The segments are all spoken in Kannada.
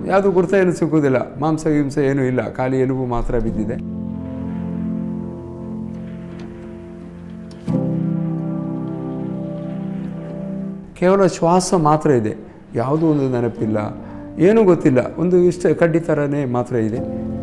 ಯಾವುದು ಗುರುತ ಏನು ಸಿಕ್ಕುವುದಿಲ್ಲ ಮಾಂಸ ಹಿಂಸೆ ಏನೂ ಇಲ್ಲ ಖಾಲಿ ಎಲುಬು ಮಾತ್ರ ಬಿದ್ದಿದೆ ಕೇವಲ ಶ್ವಾಸ ಮಾತ್ರ ಇದೆ ಯಾವುದೂ ಒಂದು ನೆನಪಿಲ್ಲ ಏನೂ ಗೊತ್ತಿಲ್ಲ ಒಂದು ಇಷ್ಟ ಕಡ್ಡಿ ಥರನೇ ಮಾತ್ರ ಇದೆ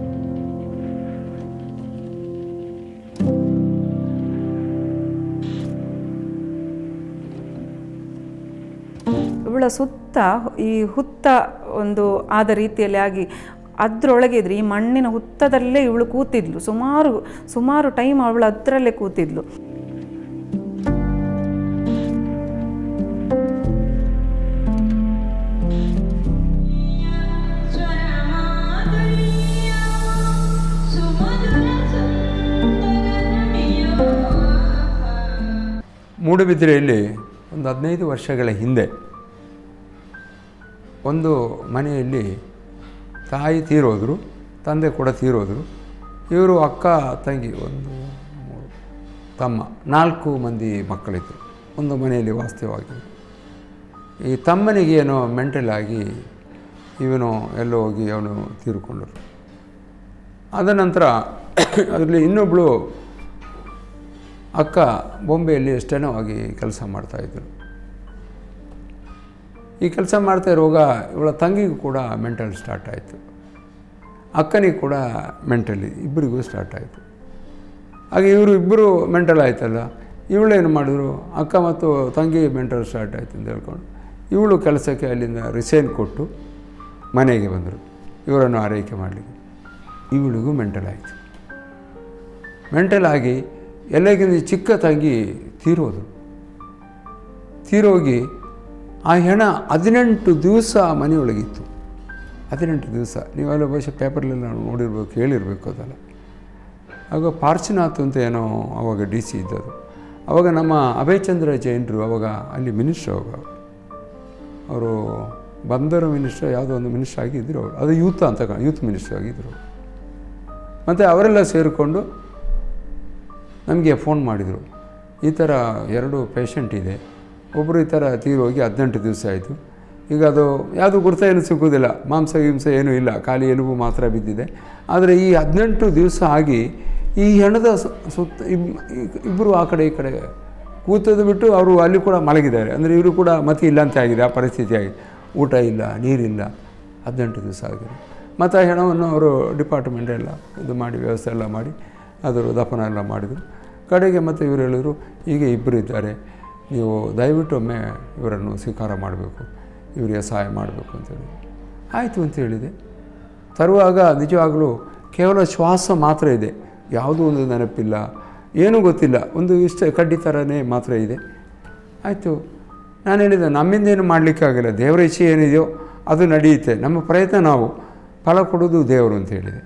ಇವಳ ಸುತ್ತ ಈ ಹುತ್ತ ಒಂದು ಆದ ರೀತಿಯಲ್ಲಿ ಆಗಿ ಅದರೊಳಗೆ ಇದ್ರೆ ಈ ಮಣ್ಣಿನ ಹುತ್ತದಲ್ಲೇ ಇವಳು ಕೂತಿದ್ಲು ಸುಮಾರು ಸುಮಾರು ಟೈಮ್ ಅವಳು ಅದರಲ್ಲೇ ಕೂತಿದ್ಲು ಮೂಡುಬಿದಿರೆಯಲ್ಲಿ ಒಂದು ಹದಿನೈದು ವರ್ಷಗಳ ಹಿಂದೆ ಒಂದು ಮನೆಯಲ್ಲಿ ತಾಯಿ ತೀರೋದ್ರು ತಂದೆ ಕೂಡ ತೀರೋದ್ರು ಇವರು ಅಕ್ಕ ತಂಗಿ ಒಂದು ಮೂರು ತಮ್ಮ ನಾಲ್ಕು ಮಂದಿ ಮಕ್ಕಳಿದ್ದರು ಒಂದು ಮನೆಯಲ್ಲಿ ವಾಸ್ತವವಾಗಿದ್ದರು ಈ ತಮ್ಮನಿಗೆ ಏನೋ ಮೆಂಟಲ್ ಆಗಿ ಇವನು ಎಲ್ಲೋ ಹೋಗಿ ಅವನು ತೀರಿಕೊಂಡರು ಅದ ನಂತರ ಅದರಲ್ಲಿ ಇನ್ನೊಬ್ಬಳು ಅಕ್ಕ ಬೊಂಬೆಯಲ್ಲಿ ಸ್ಟೆನೋ ಆಗಿ ಕೆಲಸ ಮಾಡ್ತಾಯಿದ್ರು ಈ ಕೆಲಸ ಮಾಡ್ತಾ ಇರುವಾಗ ಇವಳ ತಂಗಿಗೂ ಕೂಡ ಮೆಂಟಲ್ ಸ್ಟಾರ್ಟ್ ಆಯಿತು ಅಕ್ಕನಿಗೆ ಕೂಡ ಮೆಂಟಲಿ ಇಬ್ಬರಿಗೂ ಸ್ಟಾರ್ಟ್ ಆಯಿತು ಹಾಗೆ ಇವರು ಇಬ್ಬರು ಮೆಂಟಲ್ ಆಯ್ತಲ್ಲ ಇವಳೇನು ಮಾಡಿದ್ರು ಅಕ್ಕ ಮತ್ತು ತಂಗಿ ಮೆಂಟಲ್ ಸ್ಟಾರ್ಟ್ ಆಯಿತು ಅಂತ ಹೇಳ್ಕೊಂಡು ಇವಳು ಕೆಲಸಕ್ಕೆ ಅಲ್ಲಿಂದ ರಿಸೈನ್ ಕೊಟ್ಟು ಮನೆಗೆ ಬಂದರು ಇವರನ್ನು ಆರೈಕೆ ಮಾಡಲಿಕ್ಕೆ ಇವಳಿಗೂ ಮೆಂಟಲ್ ಆಯಿತು ಮೆಂಟಲ್ ಆಗಿ ಎಲ್ಲಕ್ಕಿಂತ ಚಿಕ್ಕ ತಂಗಿ ತೀರೋದು ತೀರೋಗಿ ಆ ಹೆಣ ಹದಿನೆಂಟು ದಿವಸ ಮನೆಯೊಳಗಿತ್ತು ಹದಿನೆಂಟು ದಿವಸ ನೀವೆಲ್ಲ ಬಹುಶಃ ಪೇಪರ್ಲೆಲ್ಲ ನೋಡಿರ್ಬೇಕು ಕೇಳಿರಬೇಕು ಅದೆಲ್ಲ ಆಗ ಪಾರ್ಶ್ವನಾಥ್ ಅಂತ ಏನೋ ಅವಾಗ ಡಿ ಸಿ ಇದ್ದದು ಅವಾಗ ನಮ್ಮ ಅಭಯಚಂದ್ರ ಜೈನರು ಅವಾಗ ಅಲ್ಲಿ ಮಿನಿಸ್ಟ್ರ್ ಅವಾಗ ಅವರು ಬಂದರು ಮಿನಿಸ್ಟ್ರ್ ಯಾವುದೋ ಒಂದು ಮಿನಿಸ್ಟ್ರ್ ಆಗಿದ್ದರು ಅವರು ಅದು ಯೂತ್ ಅಂತ ಕ- ಯೂತ್ ಮಿನಿಸ್ಟ್ರ್ ಆಗಿದ್ದರು ಮತ್ತು ಅವರೆಲ್ಲ ಸೇರಿಕೊಂಡು ನಮಗೆ ಫೋನ್ ಮಾಡಿದರು ಈ ಥರ ಎರಡು ಪೇಷಂಟ್ ಇದೆ ಒಬ್ಬರು ಈ ಥರ ತೀರೋಗಿ ಹದಿನೆಂಟು ದಿವಸ ಆಯಿತು ಈಗ ಅದು ಯಾವುದು ಗುರುತ ಏನು ಸಿಕ್ಕುವುದಿಲ್ಲ ಮಾಂಸ ಹಿಂಸೆ ಏನೂ ಇಲ್ಲ ಖಾಲಿ ಎಲುಬು ಮಾತ್ರ ಬಿದ್ದಿದೆ ಆದರೆ ಈ ಹದಿನೆಂಟು ದಿವಸ ಆಗಿ ಈ ಹೆಣದ ಸು- ಸುತ್ತ ಇಬ್- ಇಬ್ಬರು ಆ ಕಡೆ ಈ ಕಡೆ ಕೂತದ್ದು ಬಿಟ್ಟು ಅವರು ಅಲ್ಲಿ ಕೂಡ ಮಲಗಿದ್ದಾರೆ ಅಂದರೆ ಇವರು ಕೂಡ ಮತಿ ಇಲ್ಲಂತೆ ಆಗಿದೆ ಆ ಪರಿಸ್ಥಿತಿ ಆಗಿದೆ ಊಟ ಇಲ್ಲ ನೀರಿಲ್ಲ ಹದಿನೆಂಟು ದಿವಸ ಆಗಿದೆ ಮತ್ತು ಆ ಹೆಣವನ್ನು ಅವರು ಡಿಪಾರ್ಟ್ಮೆಂಟ್ ಎಲ್ಲ ಇದು ಮಾಡಿ ವ್ಯವಸ್ಥೆ ಎಲ್ಲ ಮಾಡಿ ಅದರ ದಫನ ಎಲ್ಲ ಮಾಡಿದರು ಕಡೆಗೆ ಮತ್ತು ಇವರು ಹೇಳಿದರು ಹೀಗೆ ಇಬ್ಬರು ಇದ್ದಾರೆ ನೀವು ದಯವಿಟ್ಟು ಒಮ್ಮೆ ಇವರನ್ನು ಸ್ವೀಕಾರ ಮಾಡಬೇಕು ಇವರಿಗೆ ಸಹಾಯ ಮಾಡಬೇಕು ಅಂತೇಳಿ ಆಯಿತು ಅಂತ ಹೇಳಿದೆ ತರುವಾಗ ನಿಜವಾಗಲೂ ಕೇವಲ ಶ್ವಾಸ ಮಾತ್ರ ಇದೆ ಯಾವುದೂ ಒಂದು ನೆನಪಿಲ್ಲ ಏನೂ ಗೊತ್ತಿಲ್ಲ ಒಂದು ಇಷ್ಟ ಕಡ್ಡಿ ಥರನೇ ಮಾತ್ರ ಇದೆ ಆಯಿತು ನಾನು ಹೇಳಿದೆ ನಮ್ಮಿಂದೇನು ಮಾಡಲಿಕ್ಕಾಗಿಲ್ಲ ದೇವರ ಇಚ್ಛೆ ಏನಿದೆಯೋ ಅದು ನಡೆಯುತ್ತೆ ನಮ್ಮ ಪ್ರಯತ್ನ ನಾವು ಫಲ ಕೊಡೋದು ದೇವರು ಅಂತ ಹೇಳಿದೆ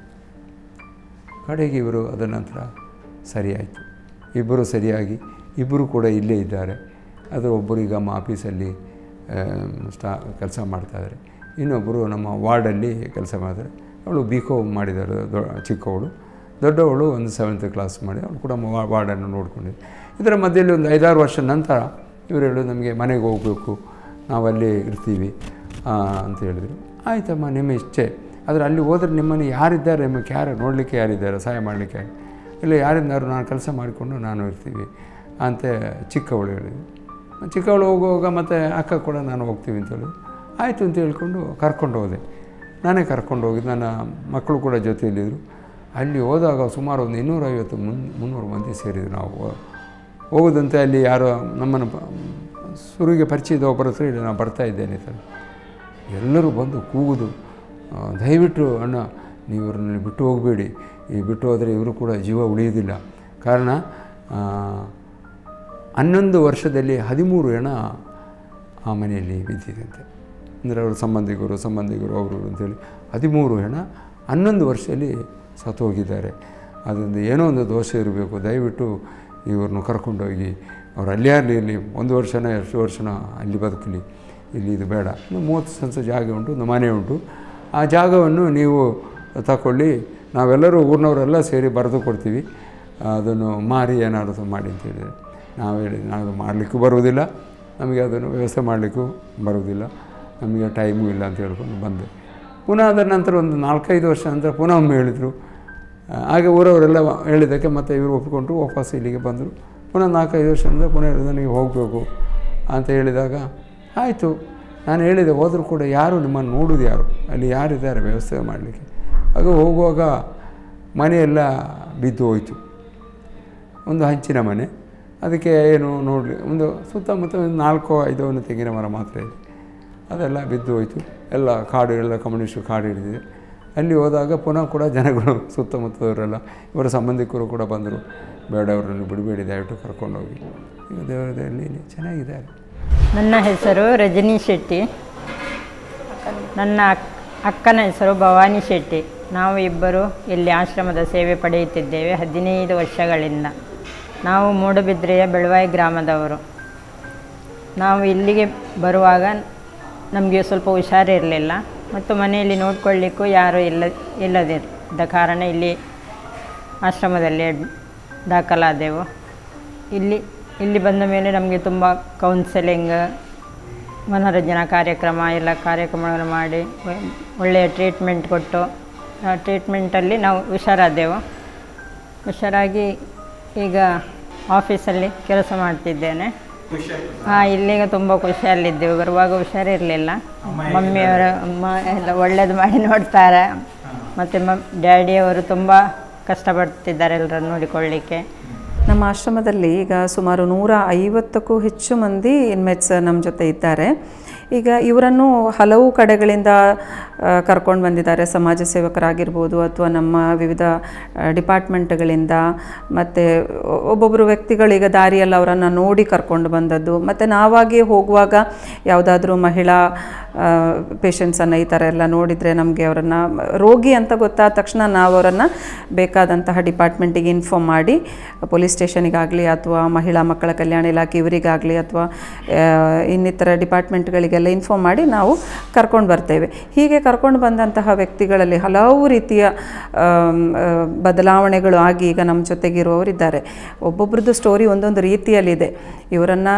ಕಡೆಗೆ ಇವರು ಅದ ನಂತರ ಸರಿಯಾಯಿತು ಇಬ್ಬರು ಸರಿಯಾಗಿ ಇಬ್ಬರು ಕೂಡ ಇಲ್ಲೇ ಇದ್ದಾರೆ ಅದರ ಒಬ್ಬರು ಈಗ ನಮ್ಮ ಆಫೀಸಲ್ಲಿ ಸ್ಟಾ ಕೆಲಸ ಮಾಡ್ತಾಯಿದ್ದಾರೆ ಇನ್ನೊಬ್ಬರು ನಮ್ಮ ವಾರ್ಡಲ್ಲಿ ಕೆಲಸ ಮಾಡ್ತಾರೆ ಅವಳು ಬಿ ಕಾಮ್ ಮಾಡಿದ್ದಾರೆ ದೊ ಚಿಕ್ಕವಳು ದೊಡ್ಡವಳು ಒಂದು ಸೆವೆಂತ್ ಕ್ಲಾಸ್ ಮಾಡಿ ಅವಳು ಕೂಡ ವಾ ವಾರ್ಡನ್ನು ನೋಡ್ಕೊಂಡಿದ್ದೆ ಇದರ ಮಧ್ಯದಲ್ಲಿ ಒಂದು ಐದಾರು ವರ್ಷ ನಂತರ ಇವರು ಹೇಳೋದು ನಮಗೆ ಮನೆಗೆ ಹೋಗಬೇಕು ನಾವಲ್ಲಿ ಇರ್ತೀವಿ ಆ, ಅಂತ ಹೇಳಿದರು ಆಯ್ತಮ್ಮ ನಿಮ್ಮ ಇಚ್ಛೆ ಆದರೆ ಅಲ್ಲಿ ಹೋದರೆ ನಿಮ್ಮನ್ನು ಯಾರಿದ್ದಾರೆ ನಿಮಗೆ ಯಾರು ನೋಡಲಿಕ್ಕೆ ಯಾರಿದ್ದಾರೆ ಸಹಾಯ ಮಾಡಲಿಕ್ಕೆ ಇಲ್ಲ ಯಾರಿಂದಾರು ನಾನು ಕೆಲಸ ಮಾಡಿಕೊಂಡು ನಾನು ಇರ್ತೀವಿ ಅಂತ ಚಿಕ್ಕವಳು ಹೇಳಿದ್ರು ಚಿಕ್ಕವಳು ಹೋಗುವಾಗ ಮತ್ತು ಅಕ್ಕ ಕೂಡ ನಾನು ಹೋಗ್ತೀವಿ ಅಂತ ಹೇಳಿದ್ರು ಆಯಿತು ಅಂತ ಹೇಳ್ಕೊಂಡು ಕರ್ಕೊಂಡು ಹೋದೆ ನಾನೇ ಕರ್ಕೊಂಡು ಹೋಗಿದ್ದು ನನ್ನ ಮಕ್ಕಳು ಕೂಡ ಜೊತೆಯಲ್ಲಿದ್ದರು ಅಲ್ಲಿ ಹೋದಾಗ ಸುಮಾರು ಒಂದು ಇನ್ನೂರೈವತ್ತು ಮುನ್ ಮುನ್ನೂರು ಮಂದಿ ಸೇರಿದ್ರು ನಾವು ಹೋಗೋದಂತೆ ಅಲ್ಲಿ ಯಾರೋ ನಮ್ಮನ್ನು ಪ- ಸುರುವಿಗೆ ಪರಿಚಯದ ಒಬ್ಬರ ಹತ್ರ ಹೇಳಿ ನಾನು ಬರ್ತಾ ಇದ್ದೇನೆ ಸರ್ ಎಲ್ಲರೂ ಬಂದು ಕೂಗುದು ಆ, ದಯವಿಟ್ಟು ಅಣ್ಣ ನೀವು ಇವ್ರನ್ನ ಬಿಟ್ಟು ಹೋಗಬೇಡಿ ಈ ಬಿಟ್ಟು ಹೋದರೆ ಇವರು ಕೂಡ ಜೀವ ಉಳಿಯೋದಿಲ್ಲ ಕಾರಣ ಆ, ಹನ್ನೊಂದು ವರ್ಷದಲ್ಲಿ ಹದಿಮೂರು ಹೆಣ ಆ ಮನೆಯಲ್ಲಿ ಬಿದ್ದಿದಂತೆ ಅಂದರೆ ಅವರು ಸಂಬಂಧಿಕರು ಸಂಬಂಧಿಕರು ಅವರು ಇವರು ಅಂತೇಳಿ ಹದಿಮೂರು ಹೆಣ ಹನ್ನೊಂದು ವರ್ಷದಲ್ಲಿ ಸತ್ತು ಹೋಗಿದ್ದಾರೆ ಅದೊಂದು ಏನೋ ಒಂದು ದೋಷ ಇರಬೇಕು ದಯವಿಟ್ಟು ಇವ್ರನ್ನ ಕರ್ಕೊಂಡೋಗಿ ಅವ್ರು ಅಲ್ಲೇ ಆಗಲಿ ಇಲ್ಲಿ ಒಂದು ವರ್ಷನ ಎಷ್ಟು ವರ್ಷನ ಅಲ್ಲಿ ಬದುಕಲಿ ಇಲ್ಲಿ ಇದು ಬೇಡ ಇನ್ನು ಮೂವತ್ತು ಸೆನ್ಸ್ ಜಾಗ ಉಂಟು ಒಂದು ಮನೆ ಉಂಟು ಆ ಜಾಗವನ್ನು ನೀವು ತಗೊಳ್ಳಿ ನಾವೆಲ್ಲರೂ ಊರಿನವರೆಲ್ಲ ಸೇರಿ ಬರೆದು ಕೊಡ್ತೀವಿ ಅದನ್ನು ಮಾರಿ ಏನಾದರೂ ಮಾಡಿ ಅಂತ ಹೇಳಿದರೆ ನಾವು ಹೇಳಿ ನಾವು ಮಾಡಲಿಕ್ಕೂ ಬರುವುದಿಲ್ಲ ನಮಗೆ ಅದನ್ನು ವ್ಯವಸ್ಥೆ ಮಾಡಲಿಕ್ಕೂ ಬರುವುದಿಲ್ಲ ನಮಗೆ ಟೈಮು ಇಲ್ಲ ಅಂತ ಹೇಳ್ಕೊಂಡು ಬಂದೆ ಪುನಃ ಅದರ ನಂತರ ಒಂದು ನಾಲ್ಕೈದು ವರ್ಷ ನಂತರ ಪುನಃ ಒಮ್ಮೆ ಹೇಳಿದರು ಹಾಗೆ ಊರವರೆಲ್ಲ ಹೇಳಿದ್ದಕ್ಕೆ ಮತ್ತೆ ಇವರು ಒಪ್ಪಿಕೊಂಡು ವಾಪಸ್ ಇಲ್ಲಿಗೆ ಬಂದರು ಪುನಃ ನಾಲ್ಕೈದು ವರ್ಷ ನಂತರ ಪುನಃ ಹೇಳಿದ್ರು, ನನಗೆ ಹೋಗಬೇಕು ಅಂತ ಹೇಳಿದಾಗ ಆಯಿತು ನಾನು ಹೇಳಿದೆ ಹೋದರೂ ಕೂಡ ಯಾರು ನಿಮ್ಮನ್ನು ನೋಡೋದು ಯಾರು ಅಲ್ಲಿ ಯಾರಿದ್ದಾರೆ ವ್ಯವಸ್ಥೆ ಮಾಡಲಿಕ್ಕೆ ಆಗ ಹೋಗುವಾಗ ಮನೆಯೆಲ್ಲ ಬಿದ್ದು ಹೋಯಿತು ಒಂದು ಹಂಚಿನ ಮನೆ ಅದಕ್ಕೆ ಏನು ನೋಡಲಿ ಒಂದು ಸುತ್ತಮುತ್ತ ಒಂದು ನಾಲ್ಕು ಐದು ಒಂದು ತೆಂಗಿನ ಮರ ಮಾತ್ರ ಇದೆ ಅದೆಲ್ಲ ಬಿದ್ದು ಹೋಯಿತು ಎಲ್ಲ ಕಾಡು ಎಲ್ಲ ಕಮ್ಯುನಿಸ್ಟ್ ಕಾಡು ಹಿಡಿದಿದೆ ಅಲ್ಲಿ ಹೋದಾಗ ಪುನಃ ಕೂಡ ಜನಗಳು ಸುತ್ತಮುತ್ತದವರೆಲ್ಲ ಇವರ ಸಂಬಂಧಿಕರು ಕೂಡ ಬಂದರು ಬೇಡ ಅವರನ್ನು ಬಿಡಬೇಡಿ ದಯವಿಟ್ಟು ಕರ್ಕೊಂಡೋಗಿ ಈಗ ದೇವರದಲ್ಲಿ ಚೆನ್ನಾಗಿದ್ದಾರೆ ನನ್ನ ಹೆಸರು ರಜನಿ ಶೆಟ್ಟಿ ನನ್ನ ಅಕ್- ಅಕ್ಕನ ಹೆಸರು ಭವಾನಿ ಶೆಟ್ಟಿ ನಾವು ಇಬ್ಬರು ಇಲ್ಲಿ ಆಶ್ರಮದ ಸೇವೆ ಪಡೆಯುತ್ತಿದ್ದೇವೆ ಹದಿನೈದು ವರ್ಷಗಳಿಂದ ನಾವು ಮೂಡುಬಿದ್ರೆಯ ಬೆಳವಾಯಿ ಗ್ರಾಮದವರು ನಾವು ಇಲ್ಲಿಗೆ ಬರುವಾಗ ನಮಗೆ ಸ್ವಲ್ಪ ಹುಷಾರಿರಲಿಲ್ಲ ಮತ್ತು ಮನೆಯಲ್ಲಿ ನೋಡಿಕೊಳ್ಳಿಕ್ಕೂ ಯಾರೂ ಇಲ್ಲ ಇಲ್ಲದಿದ್ದ ಕಾರಣ ಇಲ್ಲಿ ಆಶ್ರಮದಲ್ಲಿ ಅಡ್- ದಾಖಲಾದೆವು ಇಲ್ಲಿ ಇಲ್ಲಿ ಬಂದ ಮೇಲೆ ನಮಗೆ ತುಂಬ ಕೌನ್ಸೆಲಿಂಗ್ ಮನೋರಂಜನಾ ಕಾರ್ಯಕ್ರಮ ಎಲ್ಲ ಕಾರ್ಯಕ್ರಮಗಳನ್ನು ಮಾಡಿ ಒ- ಒಳ್ಳೆಯ ಟ್ರೀಟ್ಮೆಂಟ್ ಕೊಟ್ಟು ಆ ಟ್ರೀಟ್ಮೆಂಟಲ್ಲಿ ನಾವು ಹುಷಾರಾದೆವು ಹುಷಾರಾಗಿ ಈಗ ಆಫೀಸಲ್ಲಿ ಕೆಲಸ ಮಾಡ್ತಿದ್ದೇನೆ ಹಾಂ ಇಲ್ಲಿಗ ತುಂಬ ಖುಷಿಯಲ್ಲಿದ್ದೆವು ಬರುವಾಗ ಹುಷಾರಿರಲಿಲ್ಲ ಮಮ್ಮಿಯವರ ಅಮ್ಮ ಎಲ್ಲ ಒಳ್ಳೇದು ಮಾಡಿ ನೋಡ್ತಾರೆ ಮತ್ತು ಮ ಡ್ಯಾಡಿಯವರು ತುಂಬ ಕಷ್ಟಪಡ್ತಿದ್ದಾರೆ ಎಲ್ಲರನ್ನು ನೋಡಿಕೊಳ್ಳಿಕ್ಕೆ ನಮ್ಮ ಆಶ್ರಮದಲ್ಲಿ ಈಗ ಸುಮಾರು ನೂರ ಐವತ್ತಕ್ಕೂ ಹೆಚ್ಚು ಮಂದಿ ಇನ್ಮೇಟ್ಸ್ ನಮ್ಮ ಜೊತೆ ಇದ್ದಾರೆ ಈಗ ಇವರನ್ನು ಹಲವು ಕಡೆಗಳಿಂದ ಕರ್ಕೊಂಡು ಬಂದಿದ್ದಾರೆ ಸಮಾಜ ಸೇವಕರಾಗಿರ್ಬೋದು ಅಥವಾ ನಮ್ಮ ವಿವಿಧ ಡಿಪಾರ್ಟ್ಮೆಂಟ್ಗಳಿಂದ ಮತ್ತು ಒಬ್ಬೊಬ್ಬರು ವ್ಯಕ್ತಿಗಳು ಈಗ ದಾರಿಯಲ್ಲಿ ಅವರನ್ನು ನೋಡಿ ಕರ್ಕೊಂಡು ಬಂದದ್ದು ಮತ್ತು ನಾವಾಗಿ ಹೋಗುವಾಗ ಯಾವುದಾದ್ರೂ ಮಹಿಳಾ ಪೇಷಂಟ್ಸನ್ನು ಈ ಥರ ಎಲ್ಲ ನೋಡಿದರೆ ನಮಗೆ ಅವರನ್ನು ರೋಗಿ ಅಂತ ಗೊತ್ತಾದ ತಕ್ಷಣ ನಾವು ಅವರನ್ನು ಬೇಕಾದಂತಹ ಡಿಪಾರ್ಟ್ಮೆಂಟಿಗೆ ಇನ್ಫಾರ್ಮ್ ಮಾಡಿ ಪೊಲೀಸ್ ಸ್ಟೇಷನಿಗಾಗಲಿ ಅಥವಾ ಮಹಿಳಾ ಮಕ್ಕಳ ಕಲ್ಯಾಣ ಇಲಾಖೆ ಇವರಿಗಾಗಲಿ ಅಥವಾ ಆ, ಇನ್ನಿತರ ಡಿಪಾರ್ಟ್ಮೆಂಟ್ಗಳಿಗೆಲ್ಲ ಇನ್ಫಾರ್ಮ್ ಮಾಡಿ ನಾವು ಕರ್ಕೊಂಡು ಬರ್ತೇವೆ ಹೀಗೆ ಕರ್ಕೊಂಡು ಬಂದಂತಹ ವ್ಯಕ್ತಿಗಳಲ್ಲಿ ಹಲವು ರೀತಿಯ ಆಮ್, ಆ, ಬದಲಾವಣೆಗಳು ಆಗಿ ಈಗ ನಮ್ಮ ಜೊತೆಗಿರುವವರಿದ್ದಾರೆ ಒಬ್ಬೊಬ್ರದ್ದು ಸ್ಟೋರಿ ಒಂದೊಂದು ರೀತಿಯಲ್ಲಿದೆ ಇವರನ್ನು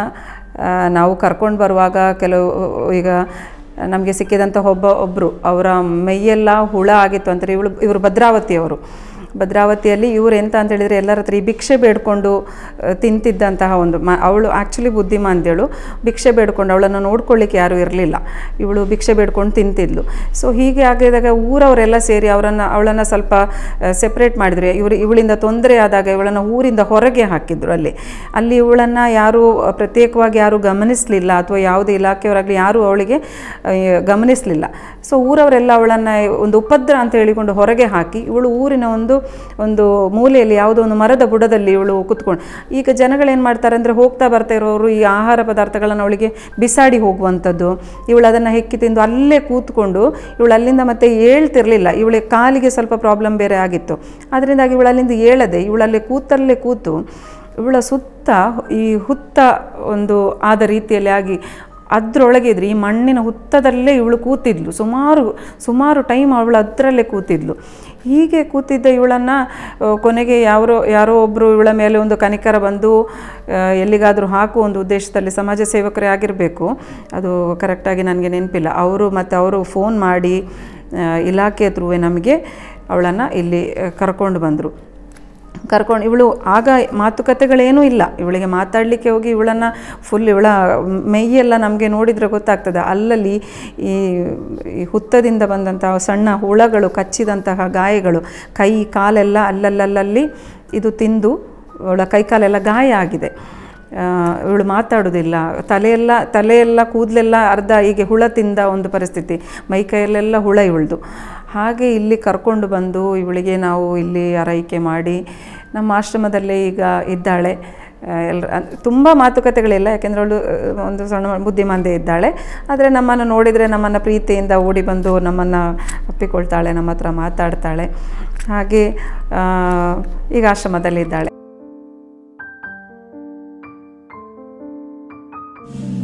ನಾವು ಕರ್ಕೊಂಡು ಬರುವಾಗ ಕೆಲವು ಈಗ ನಮಗೆ ಸಿಕ್ಕಿದಂಥ ಒಬ್ಬ ಒಬ್ಬರು ಅವರ ಮೈಯೆಲ್ಲ ಹುಳ ಆಗಿತ್ತು ಅಂತಾರೆ ಇವಳು ಇವರು ಭದ್ರಾವತಿಯವರು ಭದ್ರಾವತಿಯಲ್ಲಿ ಇವರು ಎಂತ ಅಂತ ಹೇಳಿದರೆ ಎಲ್ಲರ ಹತ್ರ ಈ ಭಿಕ್ಷೆ ಬೇಡ್ಕೊಂಡು ಆ, ತಿಂತಿದ್ದಂತಹ ಒಂದು ಮ ಅವಳು ಆ್ಯಕ್ಚುಲಿ ಬುದ್ಧಿಮಾಂದ್ಯಳು ಭಿಕ್ಷೆ ಬೇಡ್ಕೊಂಡು ಅವಳನ್ನು ನೋಡ್ಕೊಳ್ಳಿಕ್ಕೆ ಯಾರೂ ಇರಲಿಲ್ಲ ಇವಳು ಭಿಕ್ಷೆ ಬೇಡ್ಕೊಂಡು ತಿಂತಿದ್ಲು ಸೊ ಹೀಗೆ ಆಗಿದಾಗ ಊರವರೆಲ್ಲ ಸೇರಿ ಅವರನ್ನು ಅವಳನ್ನು ಸ್ವಲ್ಪ ಸೆಪ್ರೇಟ್ ಮಾಡಿದ್ರು ಇವರು ಇವಳಿಂದ ತೊಂದರೆ ಆದಾಗ ಇವಳನ್ನು ಊರಿಂದ ಹೊರಗೆ ಹಾಕಿದ್ರು ಅಲ್ಲಿ ಅಲ್ಲಿ ಇವಳನ್ನು ಯಾರೂ ಪ್ರತ್ಯೇಕವಾಗಿ ಯಾರೂ ಗಮನಿಸಲಿಲ್ಲ ಅಥವಾ ಯಾವುದೇ ಇಲಾಖೆಯವರಾಗಲಿ ಯಾರೂ ಅವಳಿಗೆ ಆ, ಗಮನಿಸಲಿಲ್ಲ ಸೊ ಊರವರೆಲ್ಲ ಅವಳನ್ನು ಒಂದು ಉಪದ್ರ ಅಂತ ಹೇಳಿಕೊಂಡು ಹೊರಗೆ ಹಾಕಿ ಇವಳು ಊರಿನ ಒಂದು ಒಂದು ಮೂಲೆಯಲ್ಲಿ ಯಾವುದೋ ಒಂದು ಮರದ ಬುಡದಲ್ಲಿ ಇವಳು ಕುತ್ಕೊಂಡು ಈಗ ಜನಗಳೇನು ಮಾಡ್ತಾರೆ ಅಂದರೆ ಹೋಗ್ತಾ ಬರ್ತಾ ಇರೋರು ಈ ಆಹಾರ ಪದಾರ್ಥಗಳನ್ನು ಅವಳಿಗೆ ಬಿಸಾಡಿ ಹೋಗುವಂಥದ್ದು ಇವಳು ಅದನ್ನು ಹೆಕ್ಕಿ ತಿಂದು ಅಲ್ಲೇ ಕೂತ್ಕೊಂಡು ಇವಳು ಅಲ್ಲಿಂದ ಮತ್ತೆ ಏಳ್ತಿರ್ಲಿಲ್ಲ ಇವಳಿಗೆ ಕಾಲಿಗೆ ಸ್ವಲ್ಪ ಪ್ರಾಬ್ಲಮ್ ಬೇರೆ ಆಗಿತ್ತು ಅದರಿಂದಾಗಿ ಇವಳು ಅಲ್ಲಿಂದ ಏಳದೆ ಇವಳಲ್ಲಿ ಕೂತಲ್ಲೇ ಕೂತು ಇವಳ ಸುತ್ತ ಈ ಹುತ್ತ ಒಂದು ಆದ ರೀತಿಯಲ್ಲಿ ಆಗಿ ಅದರೊಳಗೆ ಇದ್ರೆ ಈ ಮಣ್ಣಿನ ಹುತ್ತದಲ್ಲೇ ಇವಳು ಕೂತಿದ್ಲು ಸುಮಾರು ಸುಮಾರು ಟೈಮ್ ಅವಳು ಅದರಲ್ಲೇ ಕೂತಿದ್ಲು ಹೀಗೆ ಕೂತಿದ್ದ ಇವಳನ್ನು ಕೊನೆಗೆ ಯಾರೋ ಯಾರೋ ಒಬ್ಬರು ಇವಳ ಮೇಲೆ ಒಂದು ಕನಿಕರ ಬಂದು ಆ, ಎಲ್ಲಿಗಾದರೂ ಹಾಕುವ ಒಂದು ಉದ್ದೇಶದಲ್ಲಿ ಸಮಾಜ ಸೇವಕರೇ ಆಗಿರಬೇಕು ಅದು ಕರೆಕ್ಟಾಗಿ ನನಗೆ ನೆನಪಿಲ್ಲ ಅವರು ಮತ್ತು ಅವರು ಫೋನ್ ಮಾಡಿ ಆ, ಇಲಾಖೆ ಥ್ರೂವೇ ನಮಗೆ ಅವಳನ್ನು ಇಲ್ಲಿ ಕರ್ಕೊಂಡು ಬಂದರು ಕರ್ಕೊಂಡು ಇವಳು ಆಗ ಮಾತುಕತೆಗಳೇನೂ ಇಲ್ಲ ಇವಳಿಗೆ ಮಾತಾಡಲಿಕ್ಕೆ ಹೋಗಿ ಇವಳನ್ನು ಫುಲ್ ಇವಳ ಮೈಯೆಲ್ಲ ನಮಗೆ ನೋಡಿದರೆ ಗೊತ್ತಾಗ್ತದೆ ಅಲ್ಲಲ್ಲಿ ಈ ಈ ಹುತ್ತದಿಂದ ಬಂದಂತಹ ಸಣ್ಣ ಹುಳಗಳು ಕಚ್ಚಿದಂತಹ ಗಾಯಗಳು ಕೈ ಕಾಲೆಲ್ಲ ಅಲ್ಲಲ್ಲಲ್ಲಿ ಇದು ತಿಂದು ಅವಳ ಕೈಕಾಲೆಲ್ಲ ಗಾಯ ಆಗಿದೆ ಆ, ಇವಳು ಮಾತಾಡೋದಿಲ್ಲ ತಲೆಯೆಲ್ಲ ತಲೆಯೆಲ್ಲ ಕೂದಲೆಲ್ಲ ಅರ್ಧ ಹೀಗೆ ಹುಳ ತಿಂದ ಒಂದು ಪರಿಸ್ಥಿತಿ ಮೈಕೈಯಲ್ಲೆಲ್ಲ ಹುಳ ಇವಳ್ದು ಹಾಗೆ ಇಲ್ಲಿ ಕರ್ಕೊಂಡು ಬಂದು ಇವಳಿಗೆ ನಾವು ಇಲ್ಲಿ ಆರೈಕೆ ಮಾಡಿ ನಮ್ಮ ಆಶ್ರಮದಲ್ಲೇ ಈಗ ಇದ್ದಾಳೆ ಎಲ್ಲರ ತುಂಬ ಮಾತುಕತೆಗಳಿಲ್ಲ ಯಾಕೆಂದರೆ ಅವಳು ಆ, ಒಂದು ಸಣ್ಣ ಬುದ್ಧಿಮಾಂದೆ ಇದ್ದಾಳೆ ಆದರೆ ನಮ್ಮನ್ನು ನೋಡಿದರೆ ನಮ್ಮನ್ನು ಪ್ರೀತಿಯಿಂದ ಓಡಿ ಬಂದು ನಮ್ಮನ್ನು ಅಪ್ಪಿಕೊಳ್ತಾಳೆ ನಮ್ಮ ಹತ್ರ ಮಾತಾಡ್ತಾಳೆ ಹಾಗೆ ಆ, ಈಗ ಆಶ್ರಮದಲ್ಲಿದ್ದಾಳೆ